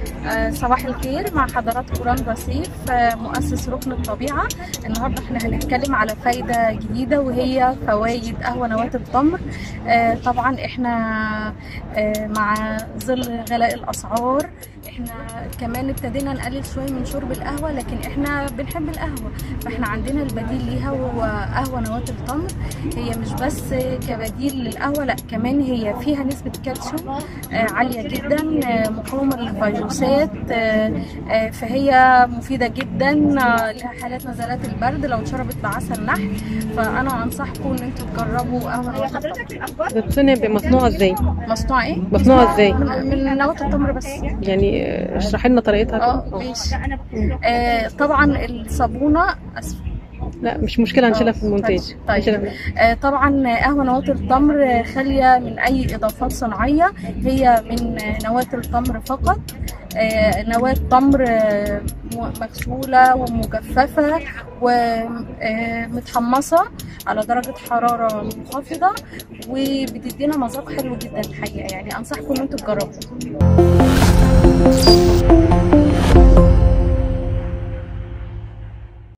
آه، صباح الخير مع حضراتكم رندا سيف آه، مؤسس ركن الطبيعة النهاردة احنا هنتكلم على فايدة جديدة وهي فوائد قهوة نواة التمر آه، طبعا احنا آه، مع ظل غلاء الأسعار احنا كمان ابتدينا نقلل شوية من شرب القهوة لكن احنا بنحب القهوة فاحنا عندنا البديل ليها وهو قهوة نواة التمر هي مش بس كبديل للقهوة لا كمان هي فيها نسبة كالسيوم آه، عالية جدا آه، مقاومة للفيروسات آه، آه، فهي مفيدة جدا آه، لها حالات نزلات البرد لو اتشربت بعسل نحل فأنا أنصحكم إن انتوا تجربوا قهوة نواة التمر ده بتصنع مصنوعة ازاي؟ مصنوع ايه؟ مصنوعة ازاي؟ من من نواة التمر بس يعني آه، اشرحي لنا طريقتها اه كده. ماشي آه طبعا الصابونة أسف لا مش مشكلة هنشيلها في المونتاج طيب. هنشيلها. آه، طبعا قهوة نواة التمر آه، خالية من أي إضافات صناعية هي من آه، نواة التمر فقط آه، نواة تمر آه، م- مغسولة ومجففة ومتحمصة على درجة حرارة منخفضة وبتدينا مذاق حلو جدا الحقيقة يعني أنصحكم إن انتوا تجربوا